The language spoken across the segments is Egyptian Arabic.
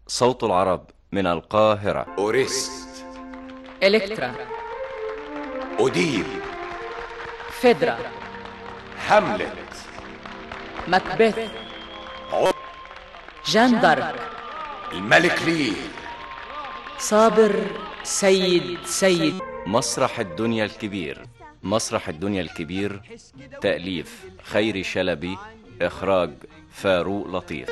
صوت العرب من القاهرة أوريست إلكترا أوديل فيدرا هاملت ماكبيث عود جان دارك الملك لير صابر سيد سيد مسرح الدنيا الكبير مسرح الدنيا الكبير تأليف خيري شلبي إخراج فاروق لطيف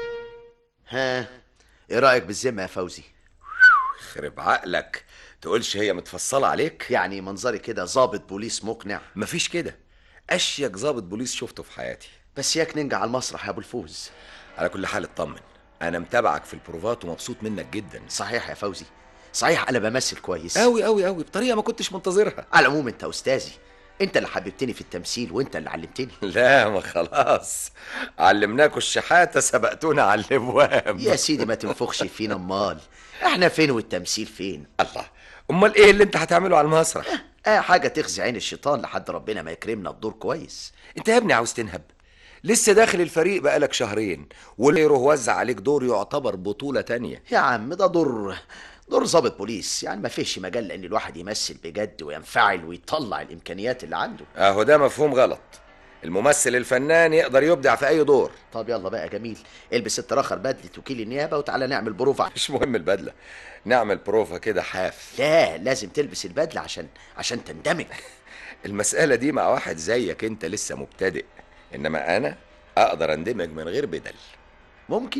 ها ايه رايك بالذمه يا فوزي خرب عقلك تقولش هي متفصلة عليك يعني منظري كده ظابط بوليس مقنع مفيش كده أشيك ظابط بوليس شفته في حياتي بس ياك ننجح على المسرح يا ابو الفوز على كل حال اطمن أنا متابعك في البروفات ومبسوط منك جدا صحيح يا فوزي صحيح انا بمثل كويس أوي أوي أوي بطريقة ما كنتش منتظرها على العموم انت استاذي انت اللي حببتني في التمثيل وانت اللي علمتني لا ما خلاص علمناكوا الشحاتة سبقتونا على الابواب يا سيدي ما تنفخش فينا امال احنا فين والتمثيل فين الله امال ايه اللي انت هتعمله على المسرح اه حاجه تخزي عين الشيطان لحد ربنا ما يكرمنا بدور كويس انت يا ابني عاوز تنهب لسه داخل الفريق بقالك شهرين والغيره وزع عليك دور يعتبر بطولة تانية يا عم ده دور دور ظابط بوليس يعني ما فيش مجال ان الواحد يمثل بجد وينفعل ويطلع الامكانيات اللي عنده اهو ده مفهوم غلط الممثل الفنان يقدر يبدع في اي دور طب يلا بقى جميل البس التراخر بدلة وكيل النيابة وتعالى نعمل بروفة مش مهم البدلة نعمل بروفة كده حاف لا لازم تلبس البدلة عشان عشان تندمج المسألة دي مع واحد زيك انت لسه مبتدئ انما انا اقدر اندمج من غير بدل ممكن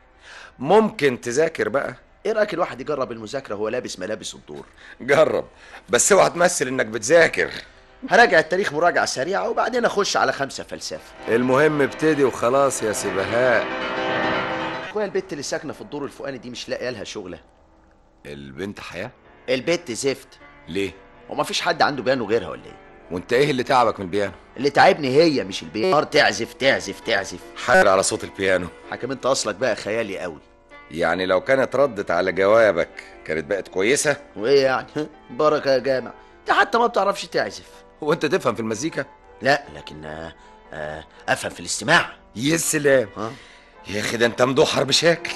ممكن تذاكر بقى ايه رأيك الواحد يجرب المذاكرة وهو لابس ملابس الدور جرب بس اوعى تمثل انك بتذاكر هراجع التاريخ مراجعة سريعة وبعدين اخش على خمسة فلسفة المهم ابتدي وخلاص يا سبهاء اخويا البت اللي ساكنة في الدور الفوقاني دي مش لاقيه لها شغلة البنت حياة البت زفت ليه وما فيش حد عنده بيانو غيرها ولا ايه وانت ايه اللي تعبك من البيانو اللي تعبني هي مش البيانو نهار تعزف تعزف تعزف حاجة على صوت البيانو حكم انت اصلك بقى خيالي قوي يعني لو كانت ردت على جوابك كانت بقت كويسة وايه يعني بركة يا جامع انت حتى ما بتعرفش تعزف هو انت تفهم في المزيكا لا لكن آه، آه، افهم في الاستماع يا سلام ها يا اخي ده انت مدحر بشكل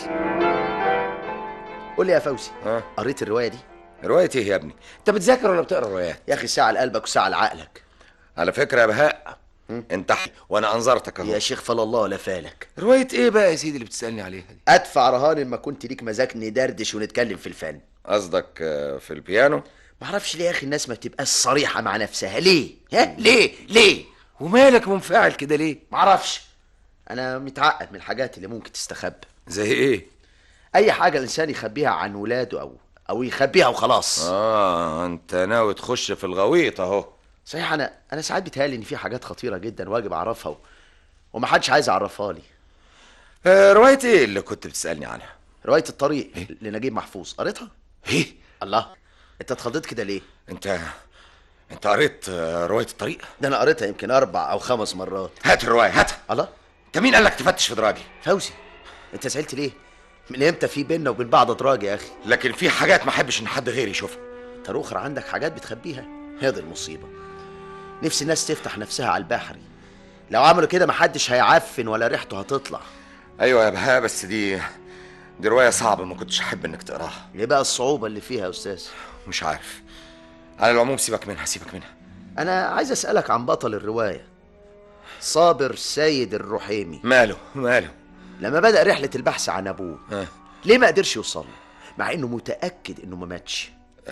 قول لي يا فوزي ها قريت الروايه دي رواية ايه يا ابني انت بتذاكر ولا بتقرا روايات يا اخي ساعه لقلبك وساعه لعقلك على فكرة يا بهاء انت ح- وانا انظرتك اهو يا شيخ فلا الله ولا فالك رواية ايه بقى يا سيدي اللي بتسألني عليها دي ادفع رهان ما كنت ليك مزاج ندردش ونتكلم في الفن قصدك آه، في البيانو معرفش ليه يا اخي الناس ما بتبقاش صريحه مع نفسها ليه ها ليه ليه ومالك منفعل كده ليه معرفش انا متعقد من الحاجات اللي ممكن تستخبى زي ايه اي حاجه الانسان يخبيها عن ولاده او او يخبيها وخلاص اه انت ناوي تخش في الغويط اهو صحيح انا انا ساعات بيتهيألي ان في حاجات خطيره جدا واجب اعرفها و... ومحدش عايز يعرفها لي آه رواية ايه اللي كنت بتسألني عنها روايه الطريق لنجيب محفوظ قريتها ايه الله انت اتخضيت كده ليه انت انت قريت آه، رواية الطريق ده انا قريتها يمكن اربع او خمس مرات هات الرواية هاتها الله انت مين قال لك تفتش في دراجي فوزي انت زعلت ليه من امتى في بيننا وبين بعض ادراج يا اخي لكن في حاجات ما احبش ان حد غيري يشوفها انت الاخر عندك حاجات بتخبيها هي دي المصيبه نفسي الناس تفتح نفسها على البحري لو عملوا كده محدش هيعفن ولا ريحته هتطلع ايوه يا بهاء بس دي دي رواية صعبة ما كنتش احب انك تقراها ليه بقى الصعوبه اللي فيها يا استاذ مش عارف على العموم سيبك منها سيبك منها انا عايز اسالك عن بطل الروايه صابر سيد الرحيمي ماله ماله لما بدا رحله البحث عن ابوه ها. ليه ما قدرش يوصل له مع انه متاكد انه ما ماتش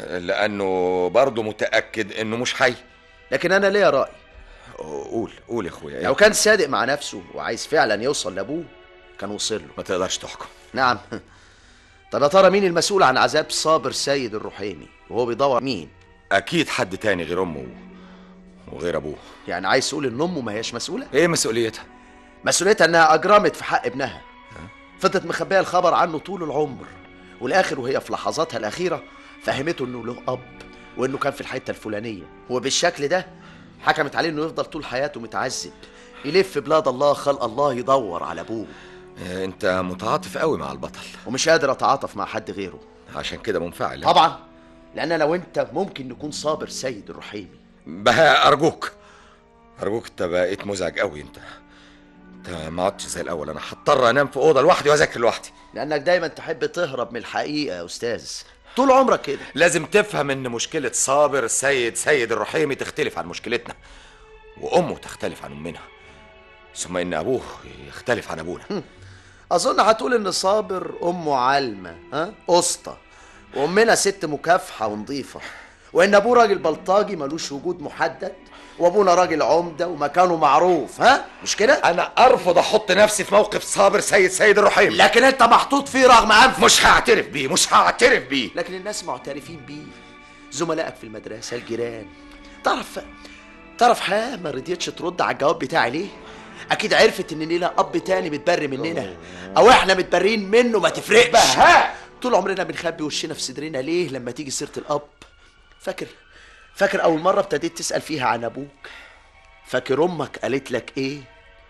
لانه برضه متأكد انه مش حي لكن انا ليا راي قول قول يا اخويا لو كان صادق مع نفسه وعايز فعلا يوصل لابوه كان وصل له ما تقدرش تحكم نعم طب يا ترى مين المسؤول عن عذاب صابر سيد الرحيمي وهو بيدور مين اكيد حد تاني غير امه وغير ابوه يعني عايز تقول ان امه ما هياش مسؤوله ايه مسؤوليتها مسؤوليتها انها اجرمت في حق ابنها فضلت مخبيه الخبر عنه طول العمر والاخر وهي في لحظاتها الاخيره فهمته انه له اب وانه كان في الحته الفلانيه وبالشكل ده حكمت عليه انه يفضل طول حياته متعذب يلف بلاد الله خلق الله يدور على ابوه إيه، انت متعاطف قوي مع البطل ومش قادر اتعاطف مع حد غيره عشان كده منفعل طبعا لان انا وانت ممكن نكون صابر سيد الرحيمي بهاء ارجوك ارجوك انت بقيت مزعج قوي انت انت ما عدتش زي الاول انا هضطر انام في اوضه لوحدي واذاكر لوحدي لانك دايما تحب تهرب من الحقيقه يا استاذ طول عمرك كده لازم تفهم ان مشكلة صابر السيد سيد الرحيمي تختلف عن مشكلتنا وامه تختلف عن امنا ثم ان ابوه يختلف عن ابونا اظن هتقول ان صابر امه علمه ها قسطه وامنا ست مكافحه ونظيفه وان ابوه راجل بلطاجي ملوش وجود محدد وابونا راجل عمده ومكانه معروف ها مش كده انا ارفض احط نفسي في موقف صابر سيد سيد الرحيمي لكن انت محطوط فيه رغم انفك مش هعترف بيه مش هعترف بيه لكن الناس معترفين بيه زملائك في المدرسه الجيران تعرف تعرف حياه ما رضيتش ترد على الجواب بتاعي ليه اكيد عرفت ان لينا اب تاني متبري مننا او احنا متبرين منه ما تفرقش بهاء طول عمرنا بنخبي وشنا في صدرنا ليه لما تيجي سيره الاب فاكر فاكر اول مره ابتديت تسال فيها عن ابوك فاكر امك قالت لك ايه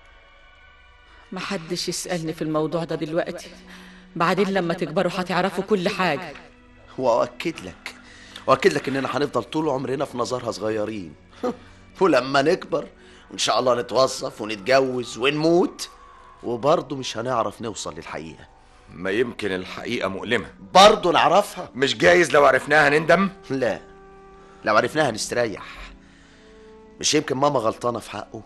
محدش يسألني في الموضوع ده دلوقتي بعدين لما تكبروا هتعرفوا كل حاجة واؤكد لك واؤكد لك اننا هنفضل طول عمرنا في نظرها صغيرين ولما نكبر وان شاء الله نتوظف ونتجوز ونموت وبرضه مش هنعرف نوصل للحقيقه ما يمكن الحقيقة مؤلمة برضه نعرفها مش جايز لو عرفناها نندم لا لو عرفناها نستريح مش يمكن ماما غلطانه في حقه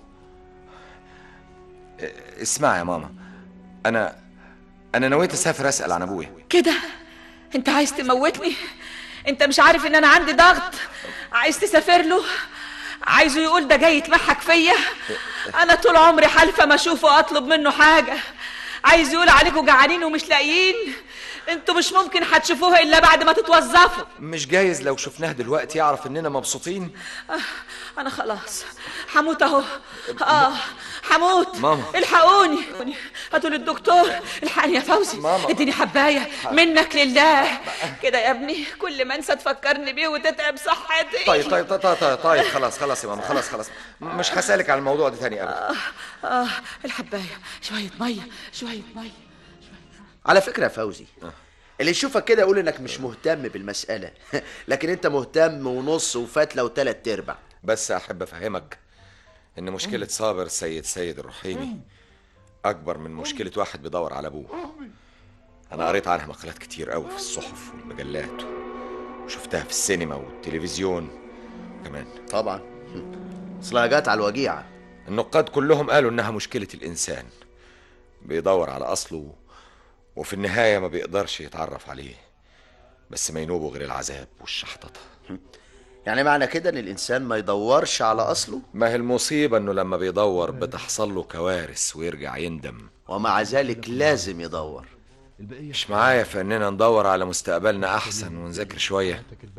اسمع يا ماما انا انا نويت اسافر اسال عن ابويا كده انت عايز تموتني انت مش عارف ان انا عندي ضغط عايز تسافر له عايزه يقول ده جاي يتمحك فيا انا طول عمري حالفه ما اشوفه واطلب منه حاجه عايز يقول عليكم جعانين ومش لاقيين انتوا مش ممكن هتشوفوها الا بعد ما تتوظفوا مش جايز لو شفناه دلوقتي يعرف اننا مبسوطين آه، انا خلاص هموت اهو اه هموت ماما. الحقوني هاتوا للدكتور الحقني يا فوزي ماما. اديني حبايه منك لله كده يا ابني كل ما انسى تفكرني بيه وتتعب صحتي طيب طيب طيب طيب, طيب, طيب خلاص خلاص يا ماما خلاص خلاص مش هسالك على الموضوع ده تاني ابدا اه الحبايه شويه ميه شويه ميه على فكره يا فوزي اللي يشوفك كده يقول انك مش مهتم بالمساله لكن انت مهتم ونص وفتله وتلات ارباع بس احب افهمك ان مشكله صابر سيد سيد الرحيمي اكبر من مشكله واحد بيدور على ابوه انا قريت عنها مقالات كتير قوي في الصحف والمجلات وشفتها في السينما والتلفزيون كمان طبعا اصلها جت على الوجيعه النقاد كلهم قالوا انها مشكله الانسان بيدور على اصله وفي النهايه ما بيقدرش يتعرف عليه بس ما ينوبه غير العذاب والشحططه يعني معنى كده ان الانسان ما يدورش على اصله ما هي المصيبه انه لما بيدور بتحصل له كوارث ويرجع يندم ومع ذلك لازم يدور مش معايا في اننا ندور على مستقبلنا احسن ونذاكر شويه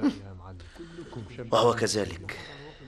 وهو كذلك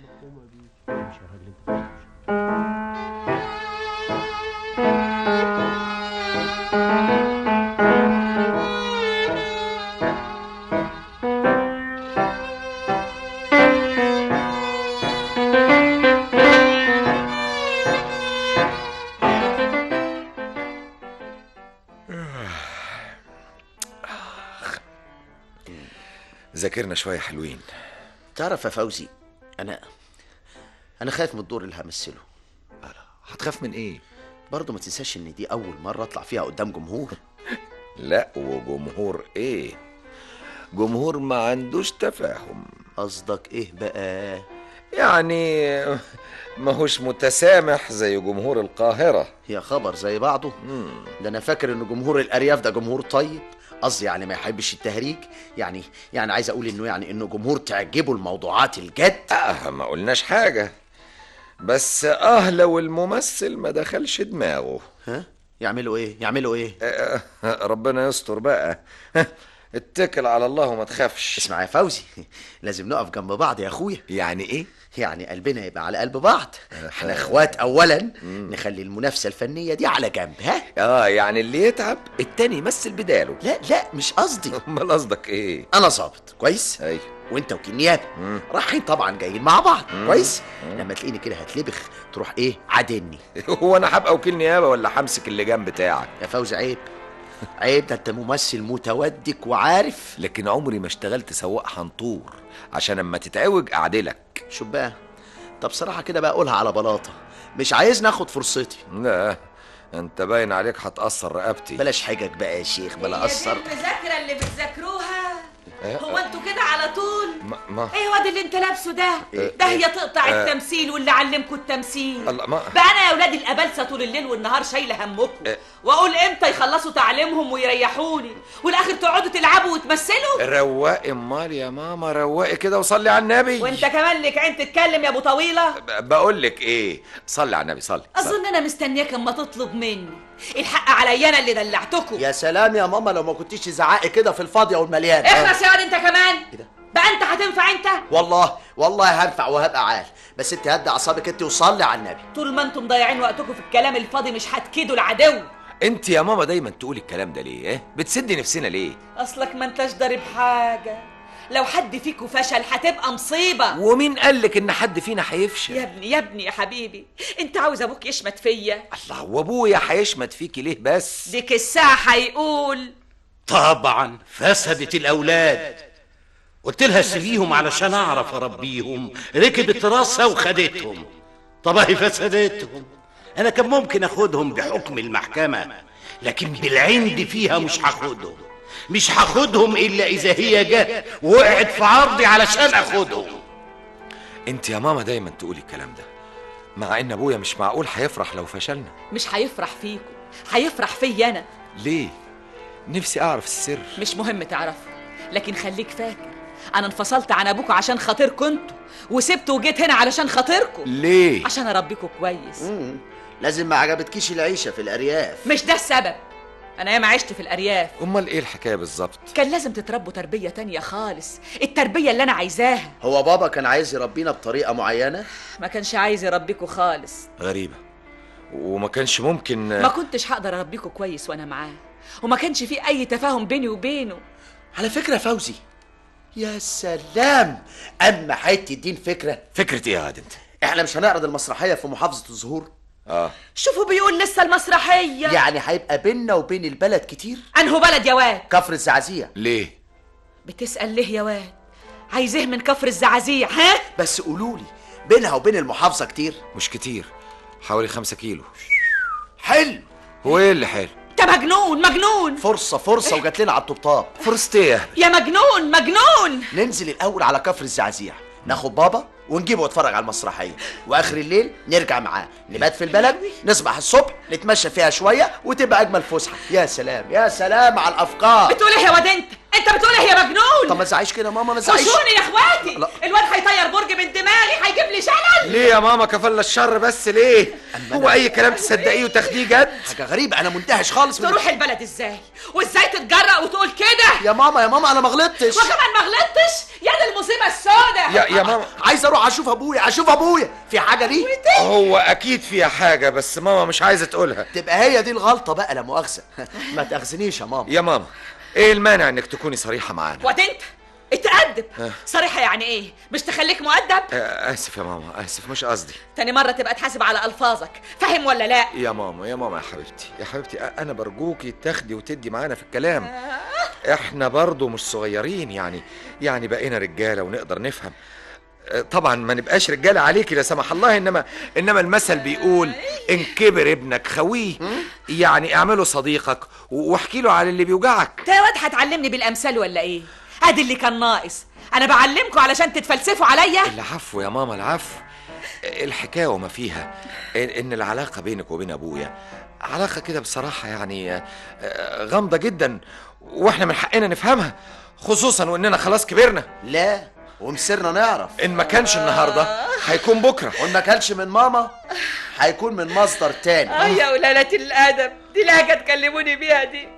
ذاكرنا شويه حلوين تعرف يا فوزي انا انا خايف من الدور اللي همثله هتخاف من ايه برضه ما تنساش ان دي اول مره اطلع فيها قدام جمهور لا وجمهور ايه جمهور ما عندوش تفاهم قصدك ايه بقى يعني ماهوش متسامح زي جمهور القاهرة يا خبر زي بعضه ده انا فاكر ان جمهور الارياف ده جمهور طيب قصدي يعني ما يحبش التهريج يعني يعني عايز اقول انه يعني انه جمهور تعجبه الموضوعات الجد آه ما قلناش حاجة بس اه لو الممثل ما دخلش دماغه ها يعملوا ايه يعملوا ايه آه ربنا يستر بقى اتكل على الله وما تخافش اسمع يا فوزي لازم نقف جنب بعض يا اخويا يعني ايه يعني قلبنا يبقى على قلب بعض احنا اخوات اولا نخلي المنافسه الفنيه دي على جنب ها اه يعني اللي يتعب التاني يمثل بداله لا لا مش قصدي امال قصدك ايه انا ظابط كويس ايوه وانت وكيل نيابه رايحين طبعا جايين مع بعض كويس لما تلاقيني كده هتلبخ تروح ايه عادني هو انا هبقى وكيل نيابه ولا همسك اللجان بتاعك يا فوزي عيب عيب ده انت ممثل متودك وعارف لكن عمري ما اشتغلت سواق حنطور عشان اما تتعوج اعدلك شوف بقى طب بصراحه كده بقى قولها على بلاطه مش عايز ناخد فرصتي لا انت باين عليك هتأثر رقبتي بلاش حجج بقى يا شيخ بلا قصر المذاكرة اللي بتذاكروها إيه؟ هو انتوا كده على طول ما, ما ايه واد اللي انت لابسه ده ده هي تقطع التمثيل واللي علمكم التمثيل الله ما بقى انا يا ولاد الابلسه طول الليل والنهار شايله همكم إيه. واقول امتى يخلصوا تعليمهم ويريحوني والاخر تقعدوا تلعبوا وتمثلوا رواقي امال يا ماما رواقي كده وصلي على النبي وانت كمان لك عين تتكلم يا ابو طويله ب- بقول لك ايه صلي على النبي صلي, صلي. اظن انا مستنياك اما تطلب مني الحق عليا انا اللي دلعتكم يا سلام يا ماما لو ما كنتش تزعقي كده في الفاضيه والمليان اخلص يا واد انت كمان إيه ده؟ بقى انت هتنفع انت والله والله هنفع وهبقى عال بس انت هدي اعصابك انت وصلي على النبي طول ما انتم ضايعين وقتكم في الكلام الفاضي مش هتكيدوا العدو انت يا ماما دايما تقولي الكلام ده ليه ايه بتسدي نفسنا ليه اصلك ما انتش ضارب حاجه لو حد فيكم فشل هتبقى مصيبه ومين قالك ان حد فينا هيفشل يا ابني يا ابني يا حبيبي انت عاوز ابوك يشمت فيا الله وابويا هيشمت فيكي ليه بس ديك الساعه هيقول طبعا فسدت الاولاد قلت لها سيبيهم علشان اعرف اربيهم ركبت راسها وخدتهم طب اهي فسدتهم انا كان ممكن اخدهم بحكم المحكمه لكن بالعند فيها مش هاخدهم مش هاخدهم الا اذا هي جت ووقعت في عرضي علشان اخدهم انت يا ماما دايما تقولي الكلام ده مع ان ابويا مش معقول هيفرح لو فشلنا مش هيفرح فيكم هيفرح فيا انا ليه نفسي اعرف السر مش مهم تعرفه لكن خليك فاكر انا انفصلت عن ابوكوا عشان خاطركم انتوا وسبت وجيت هنا علشان خاطركم ليه عشان اربيكوا كويس مم. لازم ما عجبتكيش العيشه في الارياف مش ده السبب انا ياما عشت في الارياف امال ايه الحكايه بالظبط كان لازم تتربوا تربيه تانية خالص التربيه اللي انا عايزاها هو بابا كان عايز يربينا بطريقه معينه ما كانش عايز يربيكوا خالص غريبه وما كانش ممكن ما كنتش هقدر اربيكوا كويس وانا معاه وما كانش في اي تفاهم بيني وبينه على فكره فوزي يا سلام اما حته دين فكره فكره ايه يا واد انت احنا مش هنعرض المسرحيه في محافظه الزهور اه شوفوا بيقول لسه المسرحيه يعني هيبقى بيننا وبين البلد كتير انهو بلد يا واد كفر الزعزيع ليه بتسال ليه يا واد عايزاه من كفر الزعازيع ها بس قولوا لي بينها وبين المحافظه كتير مش كتير حوالي خمسة كيلو حلو هو ايه اللي حلو انت مجنون مجنون فرصه فرصه وجات لنا على الطبطاب فرصة ايه يا هبل؟ يا مجنون مجنون ننزل الاول على كفر الزعزيع ناخد بابا ونجيبه يتفرج على المسرحيه واخر الليل نرجع معاه نبات في البلد نصبح الصبح نتمشى فيها شويه وتبقى اجمل فسحه يا سلام يا سلام على الافكار بتقول ايه يا واد انت انت بتقول ايه يا مجنون طب ما تزعيش كده ماما ما تزعيش خشوني يا اخواتي لا. الواد هيطير برج من دماغي هيجيب لي شلل ليه يا ماما كفل الشر بس ليه هو اي كلام تصدقيه وتاخديه جد حاجه غريبه انا منتهش خالص من تروح البلد ازاي وازاي تتجرأ وتقول كده يا ماما يا ماما انا ما غلطتش وكمان ما غلطتش يا دي المصيبه السوداء يا يا ماما عايز اروح اشوف ابويا اشوف ابويا في حاجه دي هو اكيد فيها حاجه بس ماما مش عايزه تقولها تبقى هي دي الغلطه بقى لا مؤاخذه ما تاخذنيش يا ماما يا ماما ايه المانع انك تكوني صريحه معانا واد انت اتأدب صريحة يعني ايه مش تخليك مؤدب آه، اسف يا ماما اسف مش قصدي تاني مرة تبقى تحاسب على ألفاظك فاهم ولا لا يا ماما يا ماما يا حبيبتي يا حبيبتي أ- انا برجوكي تاخدي وتدي معانا في الكلام احنا برضو مش صغيرين يعني يعني بقينا رجاله ونقدر نفهم آه، طبعا ما نبقاش رجاله عليكي لا سمح الله انما انما المثل بيقول ان كبر ابنك خويه يعني اعمله صديقك و- واحكي له على اللي بيوجعك انت يا واد هتعلمني بالأمثال ولا ايه ادي اللي كان ناقص انا بعلمكم علشان تتفلسفوا عليا العفو يا ماما العفو الحكايه وما فيها ان إن العلاقه بينك وبين ابويا علاقه كده بصراحه يعني آه، آه، غامضه جدا واحنا من حقنا نفهمها خصوصا واننا خلاص كبرنا لا ومصيرنا نعرف ان ما كانش النهارده هيكون بكره وان ما كانش من ماما هيكون من مصدر تاني اه يا ولالة الأدب دي لهجة تكلموني بيها دي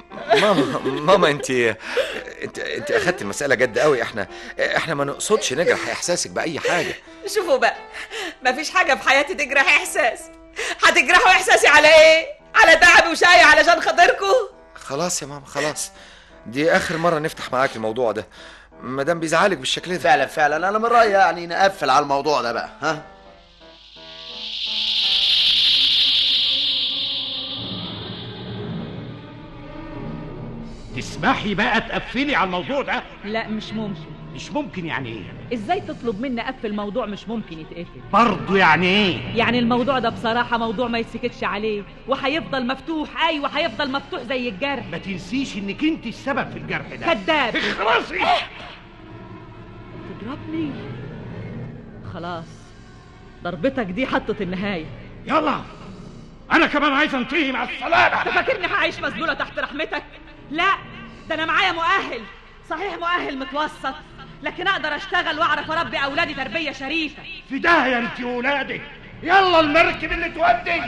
ماما ماما انت انت انت اخدت المساله جد قوي احنا احنا ما نقصدش نجرح احساسك باي حاجه شوفوا بقى مفيش حاجة في حياتي تجرح إحساس هتجرحوا إحساسي على إيه؟ على تعبي وشقي علشان خاطركم؟ خلاص يا ماما خلاص دي اخر مره نفتح معاك الموضوع ده ما دام بيزعلك بالشكل ده فعلا فعلا انا من رايي يعني نقفل على الموضوع ده بقى ها تسمحي بقى تقفلي على الموضوع ده لا مش ممكن مش ممكن يعني ايه ازاي تطلب مني قفل الموضوع مش ممكن يتقفل برضه يعني ايه يعني الموضوع ده بصراحة موضوع ما يتسكتش عليه وهيفضل مفتوح ايوه هيفضل مفتوح زي الجرح ما تنسيش انك انت السبب في الجرح ده كذاب اخلصي تضربني خلاص ضربتك دي حطت النهاية يلا انا كمان عايز انتهي مع السلامه انت فاكرني هعيش مسجونة تحت رحمتك لا ده انا معايا مؤهل صحيح مؤهل متوسط لكن اقدر اشتغل واعرف اربي اولادي تربية شريفة في داهيه انت وولادك يلا المركب اللي تودي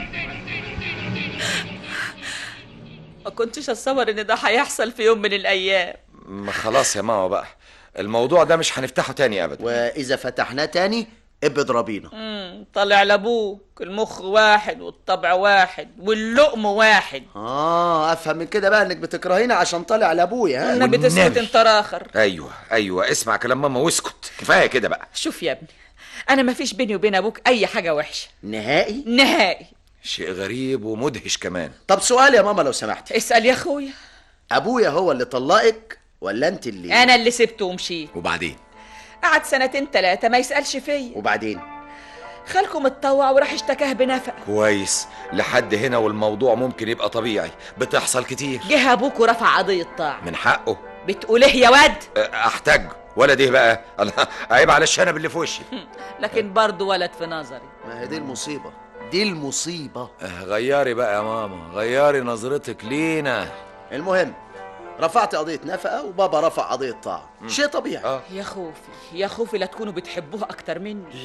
ما كنتش اتصور ان ده هيحصل في يوم من الايام ما خلاص يا ماما بقى الموضوع ده مش هنفتحه تاني ابدا واذا فتحناه تاني ابقى اضربينا امم طلع لابوك المخ واحد والطبع واحد واللقم واحد اه افهم من كده بقى انك بتكرهيني عشان طالع لابويا ها انا بتسكت والنبي. انت راخر ايوه ايوه اسمع كلام ماما واسكت كفايه كده بقى شوف يا ابني انا ما فيش بيني وبين ابوك اي حاجه وحشه نهائي نهائي شيء غريب ومدهش كمان طب سؤال يا ماما لو سمحت اسال يا اخويا ابويا هو اللي طلقك ولا انت اللي انا اللي سبته ومشيت وبعدين قعد سنتين ثلاثه ما يسالش فيا وبعدين خالكم اتطوع وراح اشتكاه بنفق كويس لحد هنا والموضوع ممكن يبقى طبيعي بتحصل كتير جه ابوك ورفع قضيه طاعه من حقه بتقول ايه يا واد احتاج ولا ده بقى الله عيب على الشنب اللي في وشي لكن برضه ولد في نظري ما هي دي المصيبه دي المصيبه آه، غيري بقى يا ماما غيري نظرتك لينا المهم رفعت قضيه نفقه وبابا رفع قضيه طاعه شيء طبيعي اه يا خوفي يا خوفي لا تكونوا بتحبوها اكتر مني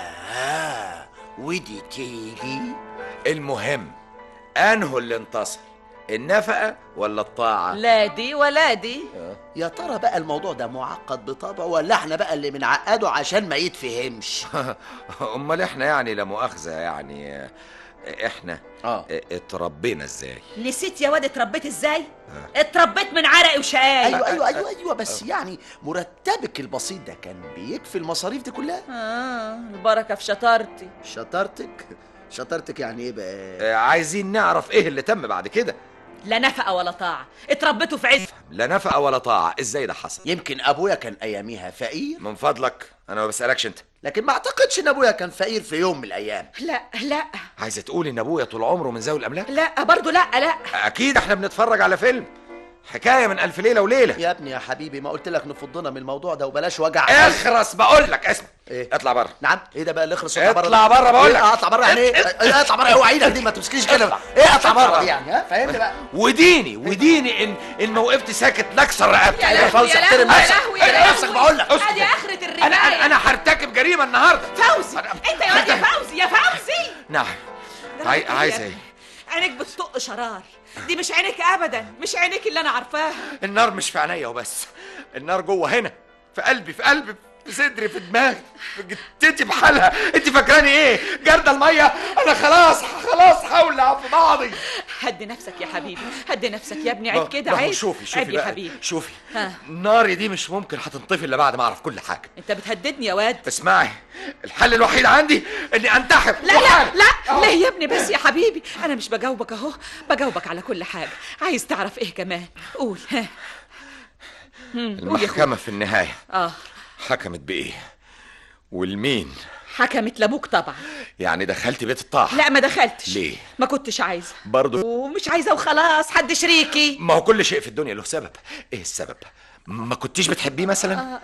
لا ودي تيجي المهم انه اللي انتصر النفقه ولا الطاعه لا دي ولا دي يا ترى بقى الموضوع ده معقد بطبعه ولا احنا بقى اللي بنعقده عشان ما يتفهمش امال احنا يعني لا مؤاخذه يعني آه، احنا اه آه، اتربينا ازاي نسيت يا واد اتربيت ازاي اتربيت من عرقي وشقاي ايوه ايوه ايوه ايوه بس يعني مرتبك البسيط ده كان بيكفي المصاريف دي كلها اه البركه في شطارتي شطارتك شطارتك يعني ايه بقى آه، عايزين نعرف ايه اللي تم بعد كده لا نفقه ولا طاعه اتربيتوا في عز لا نفقه ولا طاعه ازاي ده حصل يمكن ابويا كان اياميها فقير من فضلك انا ما بسالكش انت لكن ما اعتقدش ان ابويا كان فقير في يوم من الايام لا لا عايزه تقول ان ابويا طول عمره من ذوي الاملاك لا برضه لا لا اكيد احنا بنتفرج على فيلم حكايه من الف ليله وليله يا ابني يا حبيبي ما قلت لك نفضنا من الموضوع ده وبلاش وجع اخرس بقول لك اسمع إيه؟ اطلع بره نعم ايه ده بقى اللي اخرس اطلع بره بقول لك. إيه اطلع بره يعني ايه إيه اطلع بره اوعى ايدك دي ما تمسكيش كده ايه اطلع بره دي يعني ها فاهمني بقى وديني وديني ان ان ما وقفت ساكت نكسر رقبتك يا يا لهوي فوزي يا احترم لهوي يا نفسك لهوي يا احترم نفسك لهوي. بقول لك ادي اخرة انا انا الرجاية انا هرتكب جريمه النهارده فوزي انت يا واد يا فوزي يا فوزي نعم ده عاي- رأيك إيه عايز يا ايه ابني؟ عينيك بتطق شرار دي مش عينيك ابدا مش عينيك اللي انا عارفاها النار مش في عينيا وبس النار جوه هنا في قلبي في قلبي في صدري في دماغي في جتتي بحالها انت فاكراني ايه جرد الميه انا خلاص خلاص هولع في بعضي هدي نفسك يا حبيبي هدي نفسك يا ابني ما- عيب كده ما هو عيب شوفي شوفي عيب يا بقى حبيبي شوفي ها. ناري دي مش ممكن هتنطفي الا بعد ما اعرف كل حاجه انت بتهددني يا واد اسمعي الحل الوحيد عندي اني انتحر لا لا وحال. لا ليه يا ابني بس يا حبيبي انا مش بجاوبك اهو بجاوبك على كل حاجه عايز تعرف ايه كمان قول ها هم، قول يا أخويا. المحكمه في النهايه اه حكمت بايه والمين حكمت لابوك طبعا يعني دخلت بيت الطاعه لا ما دخلتش ليه؟ ما كنتش عايزه برضو ومش عايزه وخلاص حد شريكي ما هو كل شيء في الدنيا له سبب ايه السبب ما كنتيش بتحبيه مثلا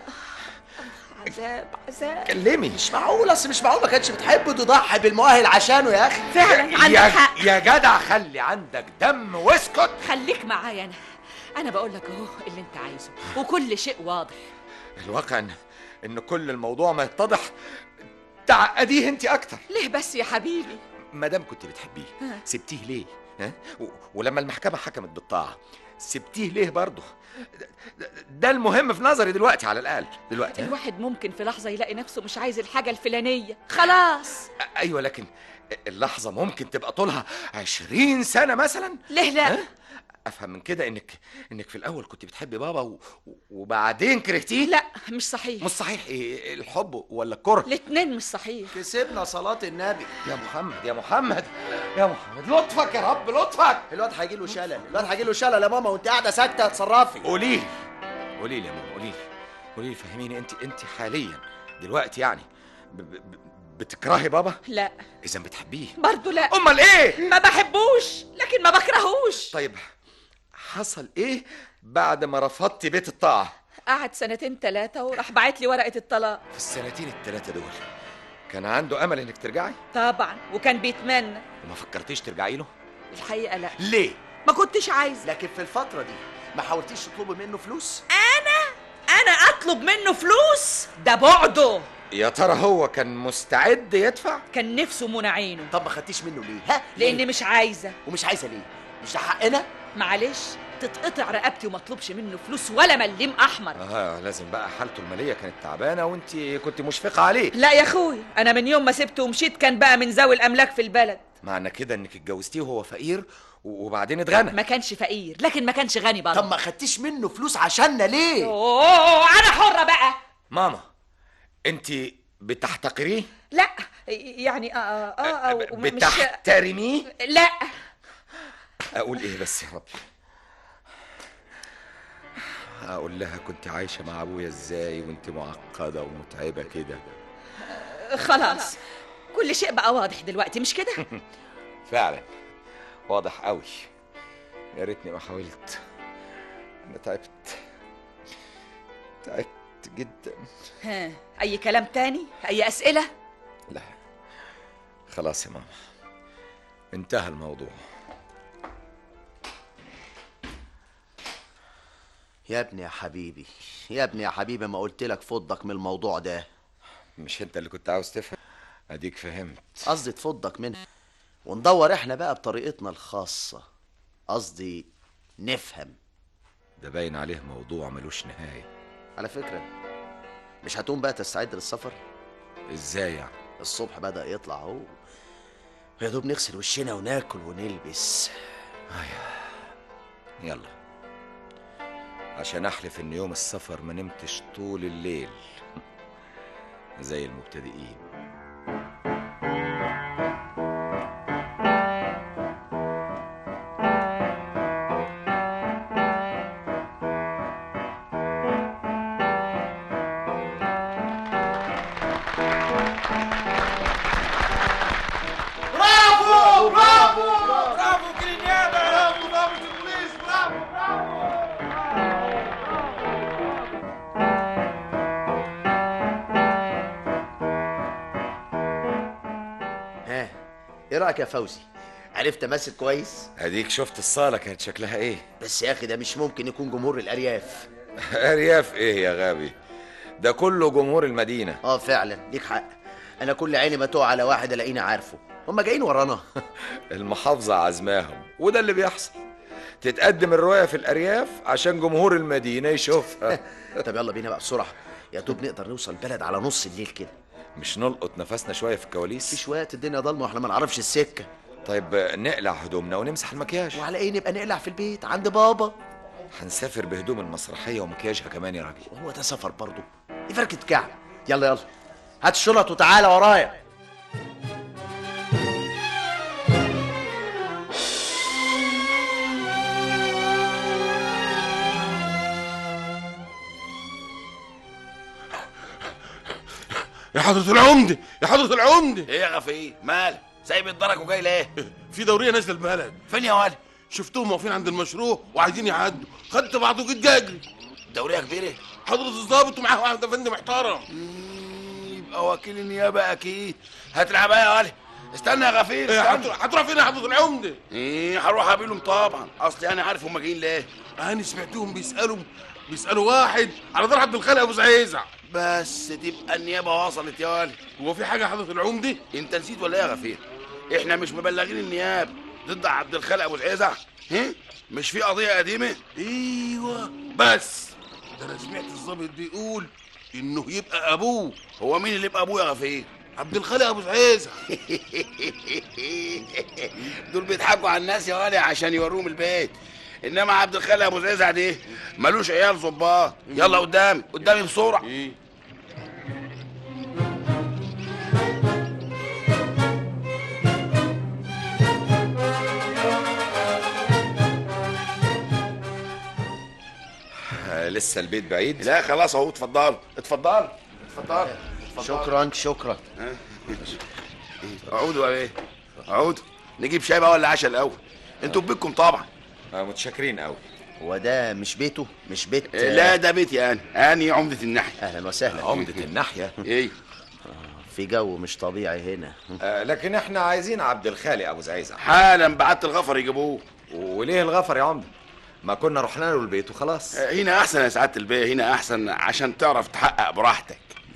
عذاب عذاب كلمي مش معقول اصل مش معقول ما كانتش بتحب تضحي بالمؤهل عشانه يا اخي فعلا عندك يا, حق يا جدع خلي عندك دم واسكت خليك معايا انا انا بقول لك اهو اللي انت عايزه وكل شيء واضح الواقع ان ان كل الموضوع ما يتضح تعقديه انت اكتر ليه بس يا حبيبي ما دام كنت بتحبيه سبتيه ليه ها و- ولما المحكمه حكمت بالطاعه سبتيه ليه برضه ده- ده- ده المهم في نظري دلوقتي على الاقل دلوقتي ها؟ الواحد ممكن في لحظه يلاقي نفسه مش عايز الحاجه الفلانيه خلاص ايوه لكن اللحظه ممكن تبقى طولها عشرين سنه مثلا ليه لا ها؟ افهم من كده انك انك في الاول كنت بتحبي بابا و... وبعدين كرهتيه لا مش صحيح مش صحيح ايه الحب ولا الكره الاتنين مش صحيح كسبنا صلاة النبي يا محمد يا محمد يا محمد لطفك يا رب لطفك الواد هيجي له شلل الواد هيجي له شلل يا ماما وانت قاعده ساكته اتصرفي قولي لي قولي لي يا ماما قولي لي قولي لي فهميني انت انت حاليا دلوقتي يعني ب... ب... بتكرهي بابا لا اذا بتحبيه برضو لا امال ايه ما بحبوش لكن ما بكرهوش طيب حصل ايه بعد ما رفضتي بيت الطاعه قعد سنتين ثلاثة وراح بعت لي ورقة الطلاق في السنتين الثلاثه دول كان عنده امل انك ترجعي طبعا وكان بيتمنى وما فكرتيش ترجعي له الحقيقة لا ليه ما كنتش عايزة لكن في الفترة دي ما حاولتيش تطلبي منه فلوس أنا أطلب منه فلوس ده بعده يا ترى هو كان مستعد يدفع كان نفسه منى عينه طب ما خدتيش منه ليه ها لأني ليه؟ مش عايزة ومش عايزة ليه مش ده حقنا معلش تتقطع رقبتي وما اطلبش منه فلوس ولا مليم أحمر اه لازم بقى حالته الماليه كانت تعبانه وانت كنت مشفقه عليه لا يا أخوي أنا من يوم ما سبته ومشيت كان بقى من ذوي الأملاك في البلد معنى كده انك اتجوزتيه وهو فقير و- وبعدين اتغنى ما كانش فقير لكن ما كانش غني برضه طب ما خدتيش منه فلوس عشاننا ليه أوه أنا حرة بقى ماما انت بتحتقريه لا يعني اه اه اه أو مش بتحترميه لا اقول ايه بس يا ربي اقول لها كنت عايشه مع ابويا ازاي وانت معقده ومتعبه كده خلاص كل شيء بقى واضح دلوقتي مش كده فعلا واضح قوي يا ريتني ما حاولت انا تعبت تعبت جدا ها اي كلام تاني اي اسئله لا خلاص يا ماما انتهى الموضوع يا ابني يا حبيبي يا ابني يا حبيبي ما قلت لك فضك من الموضوع ده مش انت اللي كنت عاوز تفهم اديك فهمت قصدي تفضك منه وندور احنا بقى بطريقتنا الخاصة قصدي نفهم ده باين عليه موضوع ملوش نهايه على فكرة مش هتقوم بقى تستعد للسفر ازاي يعني الصبح بدأ يطلع اهو يا دوب نغسل وشنا وناكل ونلبس يلا عشان احلف ان يوم السفر ما نمتش طول الليل زي المبتدئين ها ايه رأيك يا فوزي عرفت امثل كويس اديك شفت الصاله كانت شكلها ايه بس يا اخي ده مش ممكن يكون جمهور الارياف ارياف ايه يا غبي ده كله جمهور المدينه اه فعلا ليك حق انا كل عيني ما تقع على واحد الاقيني عارفه هما جايين ورانا المحافظه عزماهم وده اللي بيحصل تتقدم الروايه في الارياف عشان جمهور المدينه يشوفها طب يلا بينا بقى بسرعه يا دوب نقدر نوصل البلد على نص الليل كده مش نلقط نفسنا شويه في الكواليس مفيش وقت الدنيا ضلمه واحنا ما نعرفش السكه طيب نقلع هدومنا ونمسح المكياج وعلى ايه نبقى نقلع في البيت عند بابا هنسافر بهدوم المسرحيه ومكياجها كمان يا راجل وهو ده سفر برضه دي فركه كعب يلا يلا هات الشنط وتعالى ورايا يا حضرة العمدة يا حضرة العمدة ايه يا غفير مال سايب الدرج وجاي ليه في دورية نازلة البلد فين يا ولد شفتهم واقفين عند المشروع وعايزين يعدوا خدت بعض وجيت جاجري دوريه كبيره حضرة الضابط ومعاه واحد افندي محترم يبقى وكيل النيابه اكيد هتلعب ايه يا ولد استنى يا غفير إيه، استنى هتروح هتروح فين يا حضرة العمدة ايه هروح اقابلهم طبعا اصلي انا عارف هم جايين ليه انا سمعتهم بيسألوا بيسألوا واحد على دار عبد الخالق ابو زعيزع بس تبقى النيابه وصلت يا ولد هو في حاجة يا حضرة العمدة انت نسيت ولا ايه يا غفير احنا مش مبلغين النيابه ضد عبد الخالق ابو زعيزع ها مش في قضيه قديمه ايوه بس ده انا سمعت الضابط بيقول انه يبقى ابوه هو مين اللي يبقى ابويا يا غفير عبد الخالق ابو زعيزع دول بيضحكوا على الناس يا ولد عشان يوروهم البيت انما عبد الخالق ابو زعزع دي ملوش عيال ظباط يلا قدامي قدامي بسرعه ايه آه لسه البيت بعيد لا خلاص اهو اتفضلوا اتفضلوا اتفضلوا شكرا شكرا اقعدوا يا بيه اقعدوا نجيب شاي بقى ولا عشاء الاول انتوا في بيتكم طبعا آه متشكرين قوي هو ده مش بيته مش بيت لا ده بيتي انا اني عمدة الناحية اهلا وسهلا عمدة الناحية ايه في جو مش طبيعي هنا آه لكن احنا عايزين عبد الخالق ابو زعيزة حالا بعت الغفر يجيبوه وليه الغفر يا عمدة ما كنا رحنا له البيت وخلاص آه، هنا احسن يا سعاده البيه هنا احسن عشان تعرف تحقق براحتك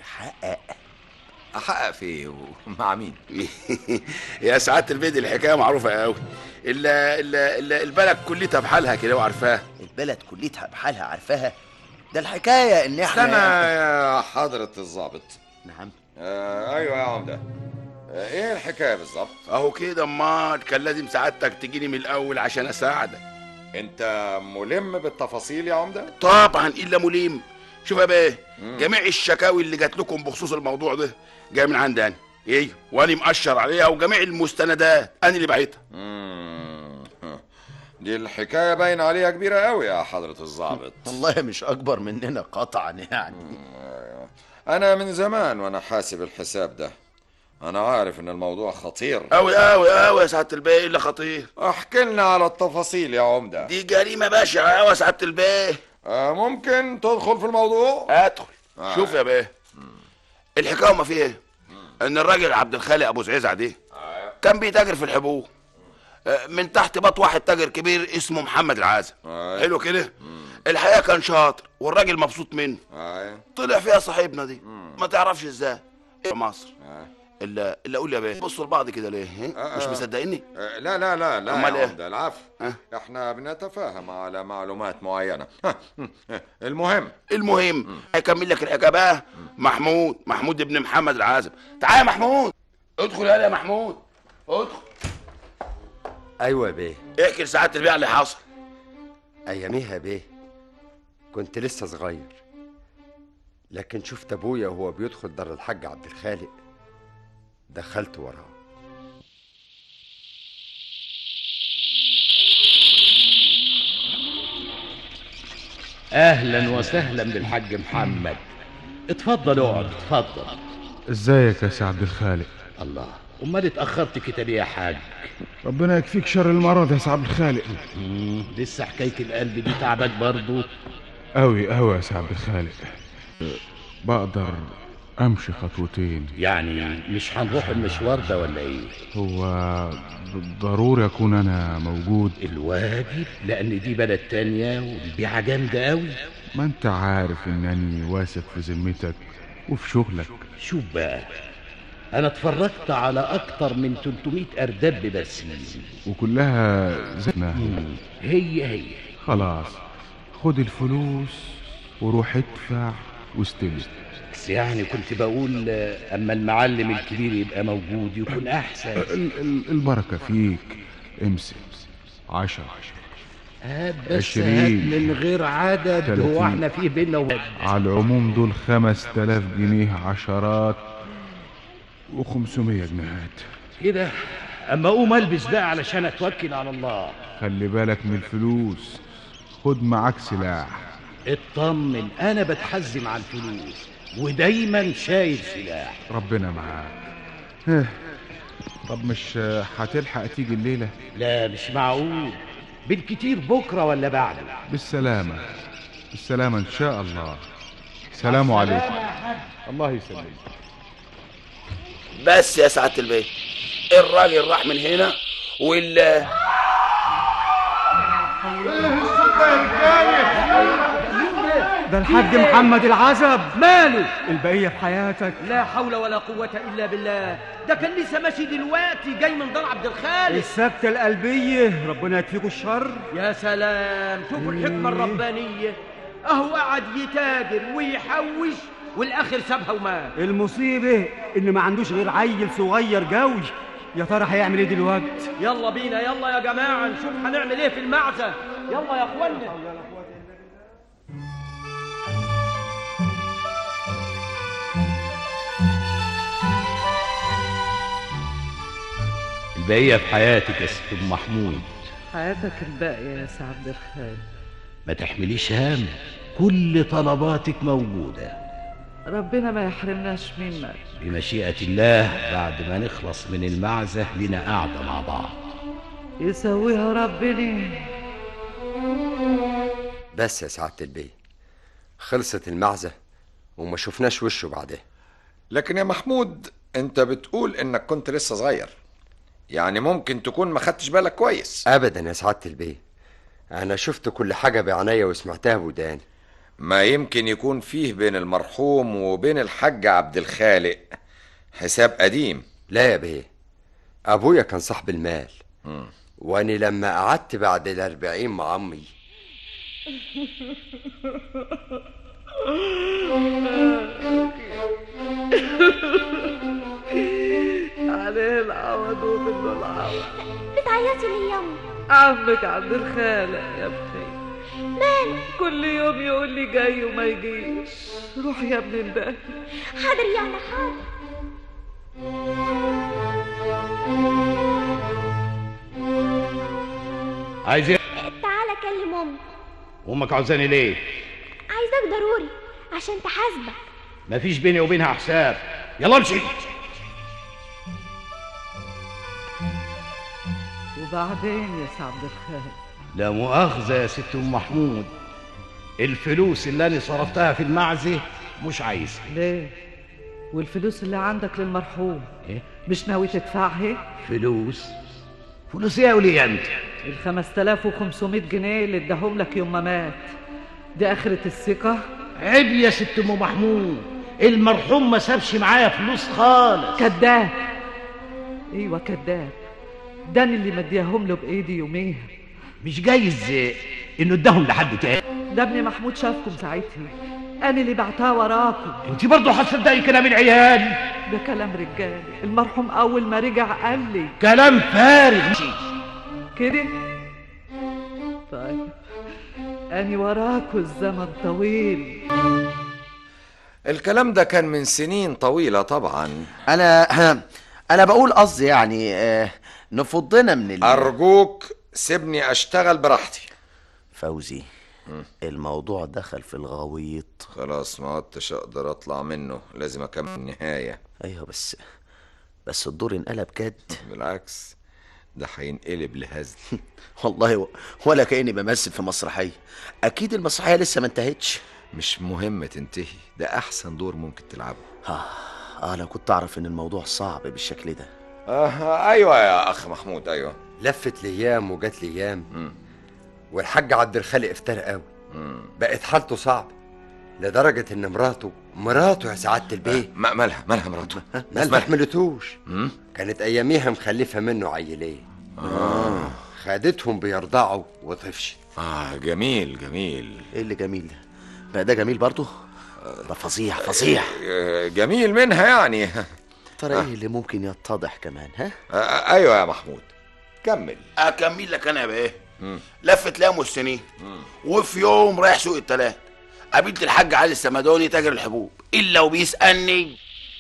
احقق في ايه ومع مين يا سعاده البيه دي الحكايه معروفه قوي الا الا الا البلد كلتها بحالها كده وعارفاها البلد كليتها بحالها عارفاها ده الحكايه ان احنا استنى يا حضرة الضابط نعم آه ايوه يا عمدة آه ايه الحكاية بالظبط اهو كده امال كان لازم سعادتك تجيني من الاول عشان اساعدك انت ملم بالتفاصيل يا عمدة طبعا الا مليم شوف يا بيه جميع الشكاوي اللي جات لكم بخصوص الموضوع ده جايه من عندي انا ايه وانا مأشر عليها وجميع المستندات انا اللي بعتها مم. دي الحكاية باين عليها كبيرة قوي يا حضرة الضابط والله مش اكبر مننا قطعا يعني أنا من زمان وأنا حاسب الحساب ده أنا عارف إن الموضوع خطير قوي قوي قوي يا سعاده البيه الا خطير احكي لنا على التفاصيل يا عمدة دي جريمه بشعه قوي يا سعاده البيه آه ممكن تدخل في الموضوع ادخل آه. شوف يا بيه الحكايه ما فيها ايه ان الراجل عبد الخالق ابو زعيزع ده كان بيتاجر في الحبوب آه، من تحت بط واحد تاجر كبير اسمه محمد العازم آه. حلو كده الحقيقه كان شاطر والراجل مبسوط منه آه. طلع فيها صاحبنا دي ما تعرفش ازاي في مصر آه. الا الا قول يا بيه بصوا لبعض كده ليه ها؟ آه، مش آه. مصدقيني آه، لا لا لا لا أمال يا إيه؟ عمدة العفو آه. احنا بنتفاهم على معلومات معينة المهم المهم هيكمل لك الحكايه بقى محمود محمود ابن محمد العازم تعال يا محمود ادخل يلا يا محمود ادخل ايوه يا بيه احكي لساعات البيع اللي حصل اياميها يا بيه كنت لسه صغير لكن شفت ابويا وهو بيدخل دار الحاج عبد الخالق دخلت وراه اهلا وسهلا بالحاج محمد اتفضل اقعد اتفضل ازيك يا سي عبد الخالق الله امال اتاخرت كده ليه يا حاج ربنا يكفيك شر المرض يا سي عبد الخالق مم، لسه حكايه القلب دي تعبك برضو قوي قوي يا سي عبد الخالق بقدر امشي خطوتين يعني مش هنروح المشوار ده ولا ايه هو ضروري اكون انا موجود الواجب لان دي بلد تانية والبيعة جامدة قوي ما انت عارف انني واثق في ذمتك وفي شغلك شوف بقى انا اتفرجت على اكتر من 300 اردب بس وكلها زينا هي هي خلاص خد الفلوس وروح ادفع واستلم بس يعني كنت بقول آه، اما المعلم الكبير يبقى موجود يكون احسن ال- ال- البركة فيك امسك عشرة هات بس عشرين. هات من غير عدد تلاتين. هو احنا فيه بينا وبين على العموم دول خمس تلاف جنيه عشرات وخمسمية جنيهات كده اما اقوم البس بقى علشان اتوكل على الله خلي بالك من الفلوس خد معاك سلاح اطمن انا بتحزم على الفلوس ودايما شايل سلاح ربنا معاك اه، طب مش آه، هتلحق تيجي الليلة لا مش معقول بالكتير بكره ولا بعده بالسلامة بالسلامة إن شاء الله سلام عليكم الله يسلمك بس يا سعاده البيت الراجل راح من هنا وال ده الحاج محمد العزب ماله البقية في حياتك لا حول ولا قوة إلا بالله ده كان لسه ماشي دلوقتي جاي من دار عبد الخالق السكتة القلبية ربنا يكفيكوا الشر يا سلام شوفوا الحكمة الربانية أهو قعد يتاجر ويحوش والآخر سابها ومات المصيبة إن ما عندوش غير عيل صغير جوي يا ترى هيعمل إيه دلوقتي؟ يلا بينا يلا يا جماعة نشوف هنعمل إيه في المعزة يلا يا أخوانا البقيه في حياتك يا ست ام محمود حياتك الباقية يا سي عبد الخالق ما تحمليش هم كل طلباتك موجودة ربنا ما يحرمناش منك بمشيئة الله بعد ما نخلص من المعزة لنا قاعدة مع بعض يسويها ربنا بس يا سعادة البيه خلصت المعزة وما شفناش وشه بعدها لكن يا محمود انت بتقول انك كنت لسه صغير يعني ممكن تكون ما خدتش بالك كويس ابدا يا سعادة البيه انا شفت كل حاجة بعينيا وسمعتها بوداني ما يمكن يكون فيه بين المرحوم وبين الحاج عبد الخالق حساب قديم لا يا بيه ابويا كان صاحب المال واني لما قعدت بعد الاربعين مع امي عليه العوض ومنه العوض بتعيطي ليه يا أمي؟ عمك عبد الخالق يا ابني مالك؟ كل يوم يقول لي جاي وما يجيش روح يا ابني انده حاضر يا أنا حاضر عايز ايه؟ تعالى كلم أمي امك عاوزاني ليه؟ عايزاك ضروري عشان تحاسبك مفيش بيني وبينها حساب يلا امشي وبعدين يا سي عبد الخالق لا مؤاخذة يا ست ام محمود الفلوس اللي انا صرفتها في المعزة مش عايزها ليه والفلوس اللي عندك للمرحوم إيه؟ مش ناوي تدفعها فلوس فلوس ايه يا ولي انت ال 5500 جنيه اللي اداهم لك يوم ما مات دي اخرة الثقة عيب يا ست ام محمود المرحوم ما سابش معايا فلوس خالص كذاب ايوه كذاب ده أنا اللي مديهم له بايدي يوميها مش جايز انه اداهم لحد تاني ده ابن محمود شافكم ساعتها انا اللي بعتها وراكم انت برضه هتصدقي كلام العيال ده كلام رجالي المرحوم اول ما رجع قال لي كلام فارغ كده طيب أني وراكوا الزمن طويل الكلام ده كان من سنين طويلة طبعا انا انا بقول قصدي يعني آه، نفضنا من ال... أرجوك سيبني أشتغل براحتي فوزي الموضوع دخل في الغويط خلاص ما عدتش أقدر أطلع منه لازم أكمل النهاية ايوه بس بس الدور انقلب جد بالعكس ده هينقلب لهزل والله و... ولا كاني بمثل في مسرحيه اكيد المسرحيه لسه ما انتهتش مش مهم تنتهي ده أحسن دور ممكن تلعبه اه اه لو كنت اعرف ان الموضوع صعب بالشكل ده آه أيوة يا أخ محمود أيوة لفت ليام وجت ليام والحاج عبد الخالق افترى قوي بقت حالته صعبة لدرجة ان مراته مراته يا سعادة البيه ما مالها مالها مراته ما استحملتوش كانت اياميها مخلفة منه عيلين آه. خدتهم بيرضعوا وطفش آه جميل جميل ايه اللي جميل ده بقى ده جميل برضه ده فظيع فظيع آه، جميل منها يعني ترى ايه اللي ممكن يتضح كمان ها آه، أيوة يا محمود كمل اكمل لك انا يا بيه لفت لام السنين وفي يوم رايح سوق التلات قابلت الحاج علي السمدوني تاجر الحبوب الا وبيسالني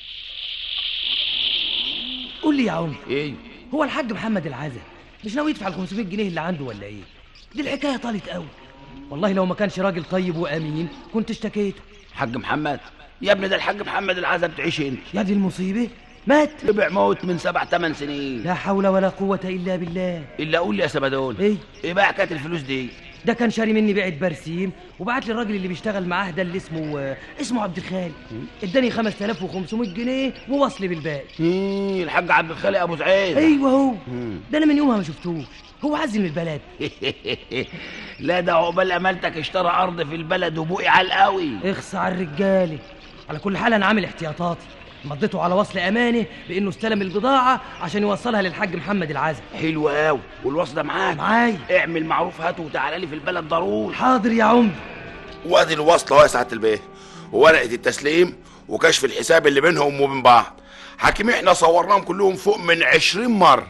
قول لي يا عم ايه هو الحاج محمد العازل مش ناوي يدفع ال 500 جنيه اللي عنده ولا ايه دي الحكايه طالت قوي والله لو ما كانش راجل طيب وامين كنت اشتكيته حاج محمد يا ابني ده الحاج محمد العزب تعيش انت يا دي المصيبه مات ربع موت من سبع ثمان سنين لا حول ولا قوه الا بالله الا قول لي يا سمدون ايه ايه بقى حكايه الفلوس دي ده كان شاري مني بيعه برسيم وبعت لي الراجل اللي بيشتغل معاه ده اللي اسمه آه، اسمه عبد الخالق اداني 5500 جنيه ووصل بالباقي ايه الحاج عبد الخالق ابو زعيد ايوه هو ده انا من يومها ما شفتوش هو عزل من البلد لا ده عقبال امالتك اشترى ارض في البلد وبقي على القوي اخص على الرجاله على كل حال انا عامل احتياطاتي مضيته على وصل امانه بانه استلم البضاعه عشان يوصلها للحاج محمد العازل حلو قوي والوصل ده معاك معايا اعمل معروف هاته وتعالى لي في البلد ضروري حاضر يا عمدة وادي الوصل اهو يا سعاده البيه وورقه التسليم وكشف الحساب اللي بينهم وبين بعض حكيم احنا صورناهم كلهم فوق من عشرين مرة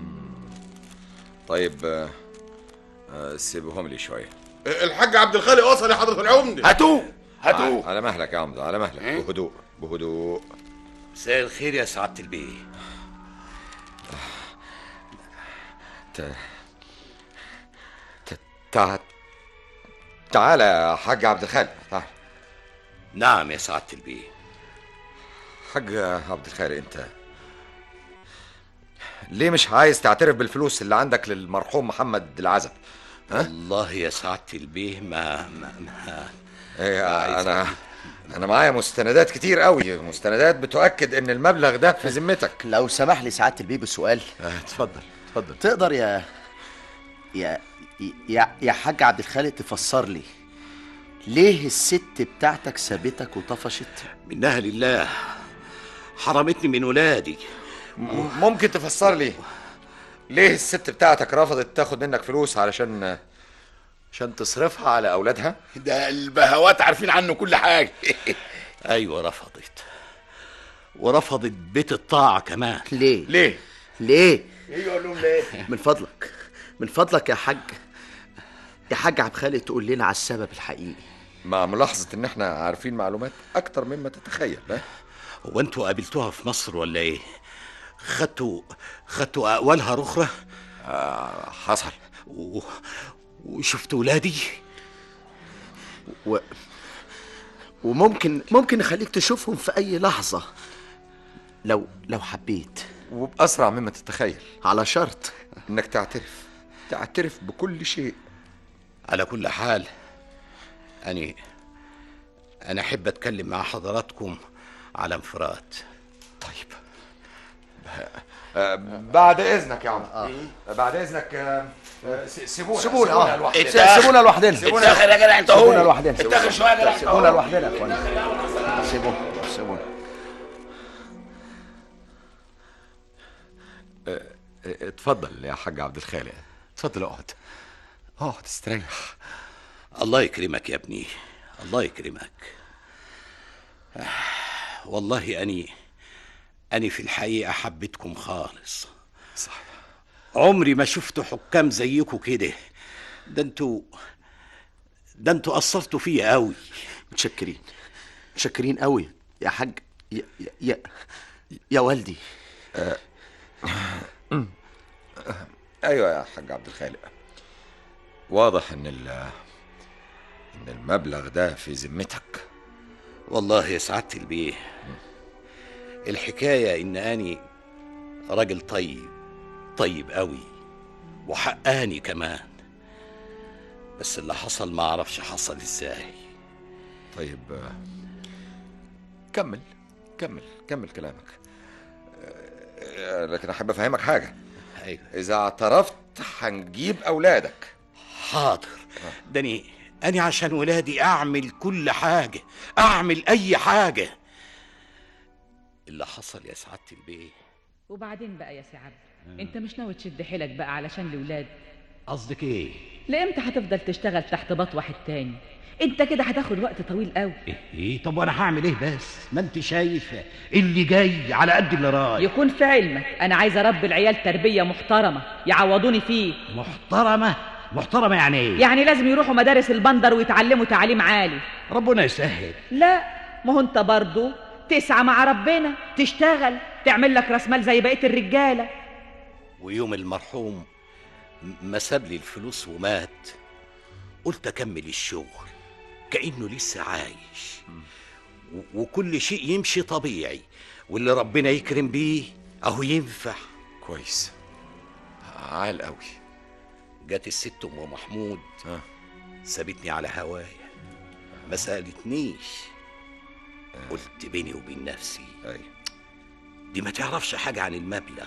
طيب آه، آه، سيبهم لي شوية الحاج عبد الخالق وصل يا حضرة العمدة هاتوه على- على مهلك يا عمدة على مهلك بهدوء بهدوء مساء الخير يا سعادة البيه ت... ت... تع... تعالى يا حاج عبد الخالق تعال نعم يا سعادة البيه حاج عبد الخالق انت ليه مش عايز تعترف بالفلوس اللي عندك للمرحوم محمد العزب ها؟ والله يا سعادة البيه ما ما, ما ايه انا انا معايا مستندات كتير قوي مستندات بتؤكد ان المبلغ ده في ذمتك لو سمح لي سعاده البيه بسؤال اتفضل اتفضل تقدر يا يا يا يا حاج عبد الخالق تفسر لي ليه الست بتاعتك سابتك وطفشت منها لله حرمتني من ولادي ممكن تفسر لي ليه الست بتاعتك رفضت تاخد منك فلوس علشان عشان تصرفها على اولادها ده البهوات عارفين عنه كل حاجه ايوه رفضت ورفضت بيت الطاعة كمان ليه ليه ليه ايه يقول لهم ليه من فضلك من فضلك يا حاج يا حاج عبد الخالق تقول لنا على السبب الحقيقي مع ملاحظة ان احنا عارفين معلومات اكتر مما تتخيل ها؟ هو انتوا قابلتوها في مصر ولا ايه خدتوا خدتوا اقوالها رخرة آه حصل و... وشفتوا ولادي و... وممكن ممكن نخليك تشوفهم في اي لحظه لو لو حبيت وباسرع مما تتخيل على شرط انك تعترف تعترف بكل شيء على كل حال أنا أنا أحب أتكلم مع حضراتكم على انفراد طيب آه بعد اذنك يا عم آه. بعد اذنك آه آه، س- سيبونا سيبونا اه لوحدنا. س- سيبونا لوحدنا سيبونا اتاخر يا جدع انت سيبونا هو لوحدنا اتاخر شويه يا جدع انت سيبونا هو لوحدنا يا اخوانا سيبونا سيبونا آه، آه، اتفضل يا حاج عبد الخالق اتفضل اقعد اقعد استريح الله يكرمك يا ابني الله يكرمك آه، والله أني أني في الحقيقة حبيتكم خالص صح عمري ما شفت حكام زيكم كده ده انتوا ده انتوا قصرتوا فيا قوي متشكرين متشكرين قوي يا حاج يا يا يا, يا والدي ايوه يا حاج عبد الخالق واضح ان ال ان المبلغ ده في ذمتك والله يا سعادة البيه الحكاية إن أني راجل طيب طيب قوي وحقاني كمان بس اللي حصل ما أعرفش حصل إزاي طيب آه، كمل كمل كمل كلامك آه، لكن احب افهمك حاجه أيوة اذا اعترفت هنجيب اولادك حاضر داني أنا عشان ولادي أعمل كل حاجة أعمل أي حاجة اللي حصل يا سعادة البيه وبعدين بقى يا سي عبد انت مش ناوي تشد حيلك بقى علشان الاولاد قصدك إيه؟ لامتى هتفضل تشتغل تحت باط واحد تاني انت كده هتاخد وقت طويل قوي إيه, إيه طب وأنا هعمل إيه بس؟ ما أنت شايفة اللي جاي على قد اللي رايح يكون في علمك انا عايزه اربي العيال تربيه محترمه يعوضوني فيه محترمة محترمة يعني إيه؟ يعني لازم يروحوا مدارس البندر ويتعلموا تعليم عالي ربنا يسهل لا ما هو انت برضه تسعى مع ربنا تشتغل تعمل لك راس مال زي بقيه الرجاله ويوم المرحوم ما ساب لي الفلوس ومات قلت اكمل الشغل كانه لسه عايش و- وكل شيء يمشي طبيعي واللي ربنا يكرم بيه اهو ينفع كويس عال قوي جت الست ام محمود ها. سابتني على هوايا ما سالتنيش قلت بيني وبين نفسي ايوه دي ما تعرفش حاجة عن المبلغ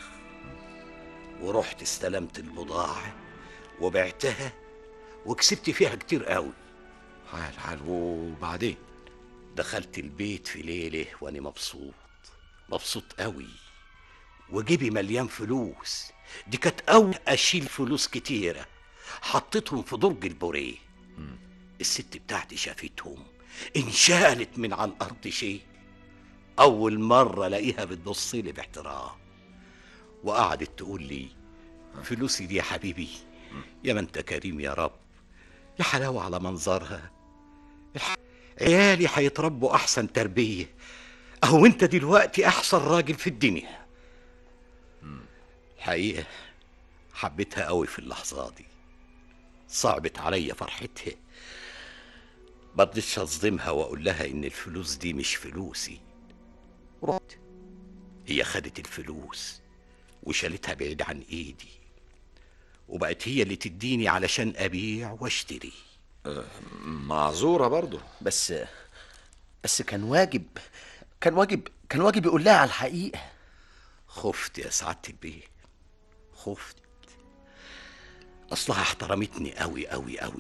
ورحت استلمت البضاعة وبعتها وكسبت فيها كتير قوي عال عال وبعدين دخلت البيت في ليلة وأنا مبسوط مبسوط قوي وجيبي مليان فلوس دي كانت أول أشيل فلوس كتيرة حطيتهم في درج البوريه الست بتاعتي شافتهم انشالت من على الأرض شيء أول مرة ألاقيها بتبص لي باحترام وقعدت تقول لي فلوسي دي يا حبيبي يا ما أنت كريم يا رب يا حلاوة على منظرها الح- عيالي هيتربوا أحسن تربية أهو أنت دلوقتي أحسن راجل في الدنيا الحقيقة حبيتها قوي في اللحظة دي صعبت عليا فرحتها ما رضيتش اصدمها واقول لها ان الفلوس دي مش فلوسي رحت هي خدت الفلوس وشالتها بعيد عن ايدي وبقت هي اللي تديني علشان ابيع واشتري معذورة برضو بس بس كان واجب كان واجب كان واجب يقول لها على الحقيقة خفت يا سعادة البيه خفت اصلها احترمتني قوي قوي قوي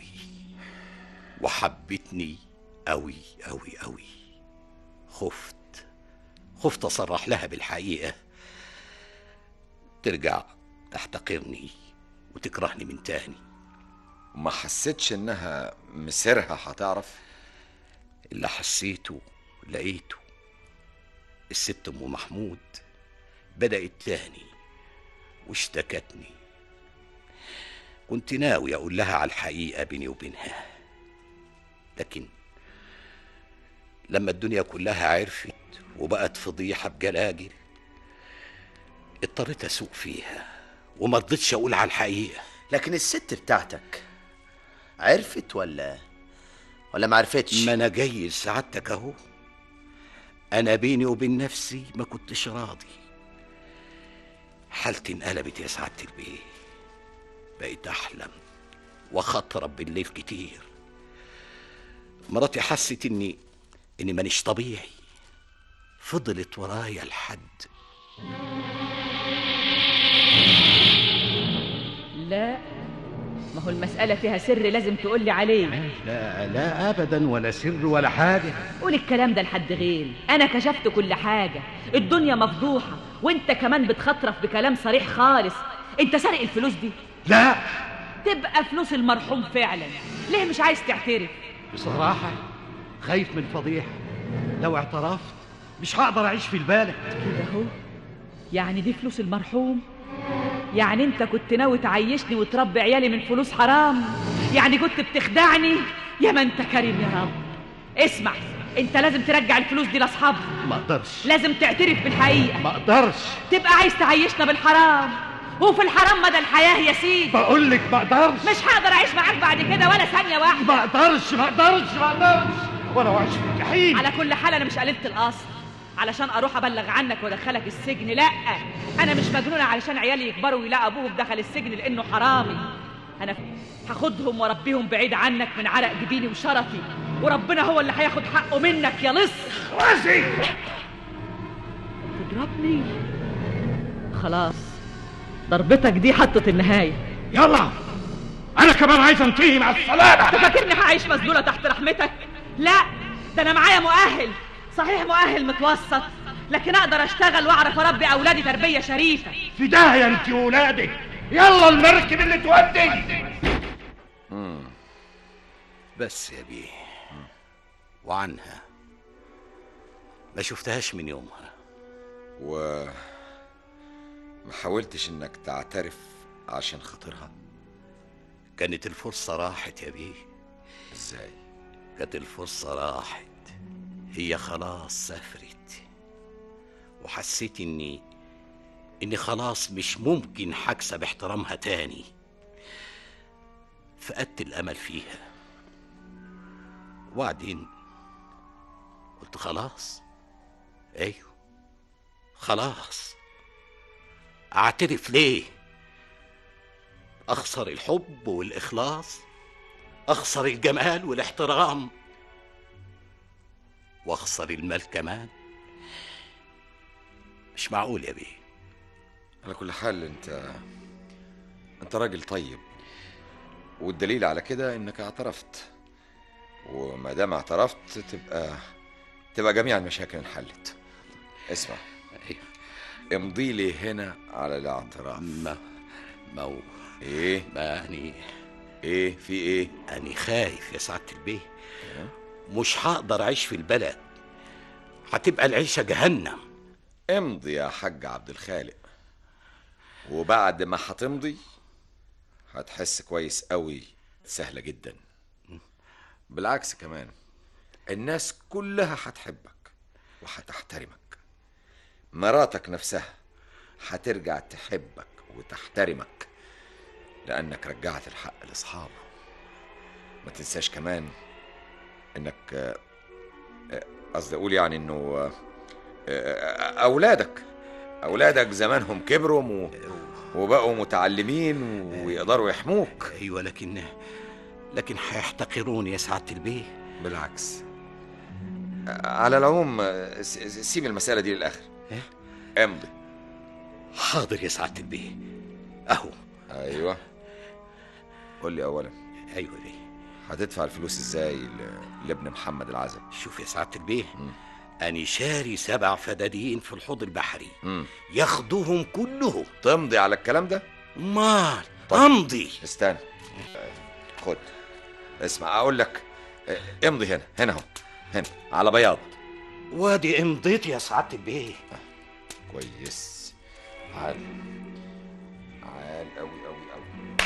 وحبتني قوي قوي قوي خفت خفت اصرح لها بالحقيقة ترجع تحتقرني وتكرهني من تاني ما حسيتش انها مسيرها هتعرف اللي حسيته لقيته الست ام محمود بدأت تاني واشتكتني كنت ناوي اقول لها على الحقيقة بيني وبينها لكن لما الدنيا كلها عرفت وبقت فضيحة بجلاجل اضطريت اسوق فيها وما رضيتش اقول على الحقيقة لكن الست بتاعتك عرفت ولا ولا ما عرفتش ما انا جاي لسعادتك اهو انا بيني وبين نفسي ما كنتش راضي حالتي انقلبت يا سعادة البيه بقيت احلم واخطرب بالليل كتير مراتي حست اني اني مانيش طبيعي فضلت ورايا لحد لا ما هو المسألة فيها سر لازم تقول لي عليه لا لا ابدا ولا سر ولا حاجه قول الكلام ده لحد غيري انا كشفت كل حاجة الدنيا مفضوحة وانت كمان بتخطرف بكلام صريح خالص انت سارق الفلوس دي لا تبقى فلوس المرحوم فعلا ليه مش عايز تعترف بصراحه خايف من الفضيحه لو اعترفت مش هقدر اعيش في البلد كده اهو يعني دي فلوس المرحوم يعني انت كنت ناوي تعيشني وتربي عيالي من فلوس حرام يعني كنت بتخدعني يا ما انت كريم يا رب اسمع انت لازم ترجع الفلوس دي لاصحابها ما اقدرش لازم تعترف بالحقيقه ما اقدرش تبقى عايز تعيشنا بالحرام وفي الحرام مدى الحياه يا سيدي بقول لك ما اقدرش مش هقدر اعيش معاك بعد كده ولا ثانيه واحده ما اقدرش ما اقدرش ما اقدرش وانا وعيش في الجحيم على كل حال انا مش قللت الاصل علشان اروح ابلغ عنك وادخلك السجن لا انا مش مجنونه علشان عيالي يكبروا ويلاقوا ابوهم دخل السجن لانه حرامي انا هاخدهم واربيهم بعيد عنك من عرق جبيني وشرفي وربنا هو اللي هياخد حقه منك يا لص راسي تضربني خلاص ضربتك دي حطت النهايه يلا انا كمان عايز انتهي مع السلامه انت فاكرني هعيش مسجونه تحت رحمتك لا ده انا معايا مؤهل صحيح مؤهل متوسط لكن اقدر اشتغل واعرف اربي اولادي تربيه شريفه في داهيه انت وولادك يلا المركب اللي تودي بس يا بيه وعنها ما شفتهاش من يومها و ما حاولتش انك تعترف عشان خاطرها كانت الفرصة راحت يا بيه ازاي كانت الفرصة راحت هي خلاص سافرت وحسيت اني اني خلاص مش ممكن هكسب احترامها تاني فقدت الامل فيها وبعدين قلت خلاص ايوه خلاص اعترف ليه اخسر الحب والاخلاص اخسر الجمال والاحترام واخسر المال كمان مش معقول يا بيه على كل حال انت انت راجل طيب والدليل على كده انك اعترفت وما دام اعترفت تبقى تبقى جميع المشاكل انحلت اسمع امضي لي هنا على الاعتراف ما ما هو ايه ما اني ايه في ايه اني خايف يا سعاده البيه مش هقدر اعيش في البلد هتبقى العيشه جهنم امضي يا حاج عبد الخالق وبعد ما هتمضي هتحس كويس قوي سهله جدا بالعكس كمان الناس كلها هتحبك وهتحترمك مراتك نفسها هترجع تحبك وتحترمك لانك رجعت الحق لاصحابه ما تنساش كمان انك آه، آه، قصدي اقول يعني انه آه، آه، اولادك اولادك زمانهم كبروا و... وبقوا متعلمين ويقدروا يحموك ايوه لكن لكن هيحتقروني يا سعاده البيه بالعكس على العموم آه، س- س- سيب المسألة دي للآخر امضي حاضر يا سعاده البيه اهو ايوه قول لي اولا ايوه بيه هتدفع الفلوس ازاي ل- لابن محمد العزب شوف يا سعاده البيه أنا شاري سبع فدادين في الحوض البحري ياخدوهم كلهم تمضي على الكلام ده مال امضي استنى خد اسمع اقول لك اه، امضي هنا هنا اهو هنا على بياض وادي امضيت يا سعاده البيه كويس عال عال قوي قوي قوي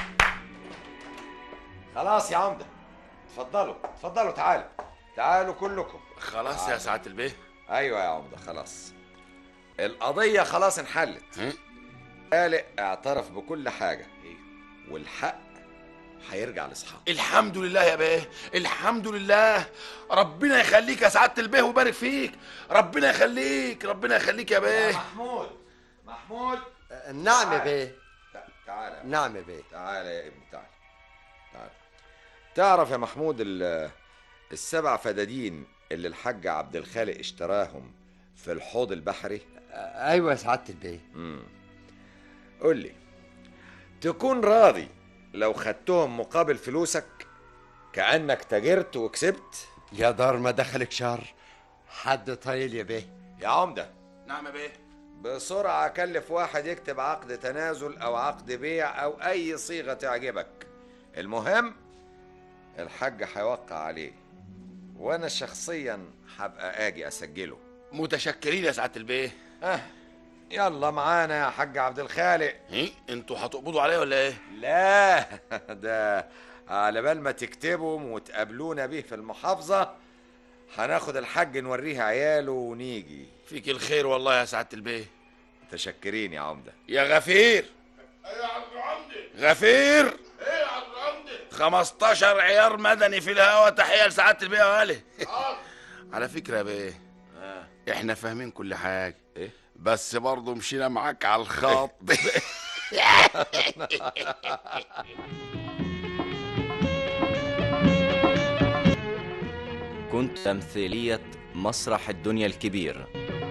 خلاص يا عمده اتفضلوا اتفضلوا تعالوا تعالوا كلكم خلاص يا تعالوا. سعاده البيه ايوه يا عمده خلاص القضيه خلاص انحلت خالق اعترف بكل حاجه والحق هيرجع لاصحابه الحمد لله يا بيه الحمد لله ربنا يخليك يا سعاده البيه ويبارك فيك ربنا يخليك ربنا يخليك يا بيه محمود محمود نعم يا بيه تعالى نعم يا بيه تعالى يا ابني تعالى تعالى تعرف يا محمود ال- السبع فدادين اللي الحاج عبد الخالق اشتراهم في الحوض البحري ايوه يا سعاده البيه امم قول لي تكون راضي لو خدتهم مقابل فلوسك كأنك تاجرت وكسبت يا دار ما دخلك شر حد طايل يا بيه يا عمدة نعم يا بيه بسرعة كلف واحد يكتب عقد تنازل أو عقد بيع أو أي صيغة تعجبك المهم الحاج هيوقع عليه وأنا شخصيا هبقى أجي أسجله متشكرين يا سعاده البيه اه يلا معانا يا حاج عبد الخالق ايه انتوا هتقبضوا عليا ولا ايه لا ده على بال ما تكتبهم وتقابلونا بيه في المحافظة هناخد الحاج نوريه عياله ونيجي فيك الخير والله يا سعاده البيه متشكرين يا عمدة يا غفير غفير ايه يا عبد العمده 15 عيار مدني في الهوا تحيه لسعاده البيه يا غالي على فكره يا بيه احنا فاهمين كل حاجه ايه بس برضه مشينا معاك على الخط كنت تمثيلية مسرح الدنيا الكبير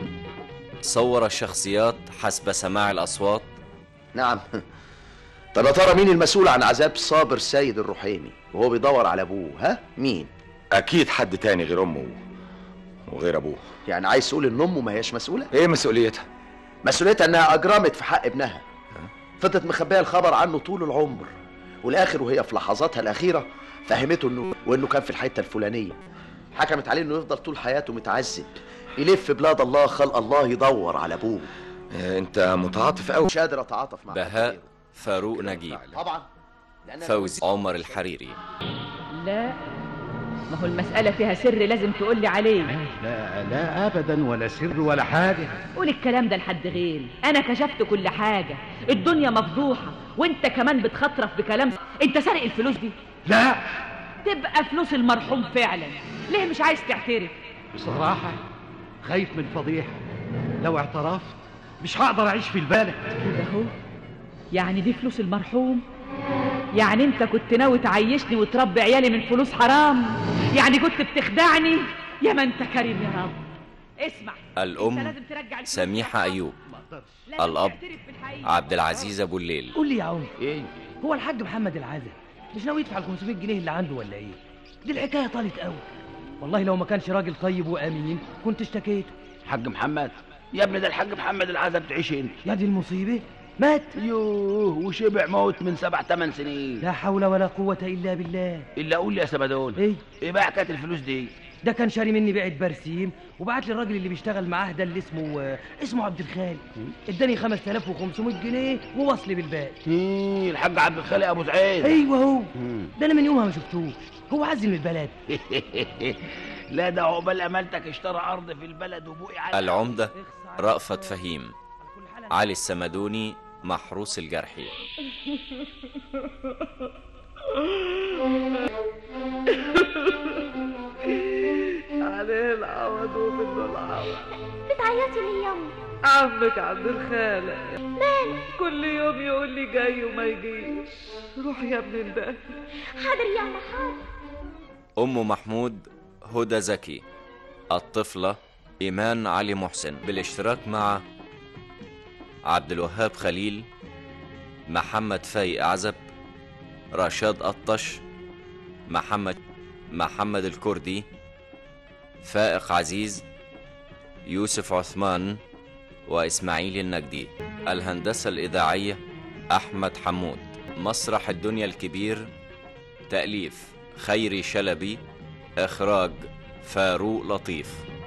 صور الشخصيات حسب سماع الأصوات نعم طب يا ترى مين المسؤول عن عذاب صابر سيد الرحيمي وهو بيدور على ابوه ها مين أكيد حد تاني غير أمه وغير أبوه يعني عايز تقول ان امه ما هياش مسؤوله إيه مسؤوليتها؟ مسؤوليتها انها اجرمت في حق ابنها فضلت مخبيه الخبر عنه طول العمر والاخر وهي في لحظاتها الاخيره فهمته انه وانه كان في الحته الفلانيه حكمت عليه انه يفضل طول حياته متعذب يلف بلاد الله خلق الله يدور على ابوه أنت متعاطف أوي مش قادر اتعاطف مع بهاء فاروق نجيب طبعا لأن أنا فوزي عمر الحريري لا ما هو المسألة فيها سر لازم تقولي عليه لا لا ابدا ولا سر ولا حاجه قول الكلام ده لحد غيري انا كشفت كل حاجة الدنيا مفضوحة وانت كمان بتخطرف بكلام انت سارق الفلوس دي لا تبقى فلوس المرحوم فعلا ليه مش عايز تعترف بصراحه خايف من فضيحه لو اعترفت مش هقدر اعيش في البلد كده اهو يعني دي فلوس المرحوم يعني انت كنت ناوي تعيشني وتربي عيالي من فلوس حرام يعني كنت بتخدعني يا ما انت كريم يا رب اسمع الأم سميحة أيوب الأب عبد العزيز أبو الليل قول لي يا عم ايه هو الحاج محمد العازب مش ناوي يدفع ال 500 جنيه اللي عنده ولا ايه دي الحكايه طالت قوي والله لو ما كانش راجل طيب وامين كنت اشتكيته حاج محمد يا ابني ده الحاج محمد العزب تعيش انت يا دي المصيبه مات يوه وشبع موت من سبع ثمان سنين لا حول ولا قوه الا بالله الا قول لي يا سبدون ايه ايه بقى حكايه الفلوس دي ده كان شاري مني بيعه برسيم وبعت لي الراجل اللي بيشتغل معاه ده اللي اسمه آه، اسمه عبد الخالق اداني 5500 جنيه ووصلي بالباقي ايه الحاج عبد الخالق ابو زعيد ايوه هو ده انا من يومها ما شفتوش هو عزل من البلد لا ده عقبال امالتك اشترى ارض في البلد وبوقي على العمدة رأفت فهيم علي السمدوني محروس الجرحي عليه العوض ومنه العوض بتعيطي ليه يا امي عمك عبد الخالق مالك كل يوم يقول لي جاي وما يجيش روح يا ابن البلد حاضر ياما حاضر أم محمود هدى زكي الطفلة إيمان علي محسن بالاشتراك مع عبد الوهاب خليل محمد فايق عزب رشاد أطش محمد محمد الكردي فائق عزيز يوسف عثمان وإسماعيل النجدي الهندسة الإذاعية أحمد حمود مسرح الدنيا الكبير تأليف خيري شلبي إخراج فاروق لطيف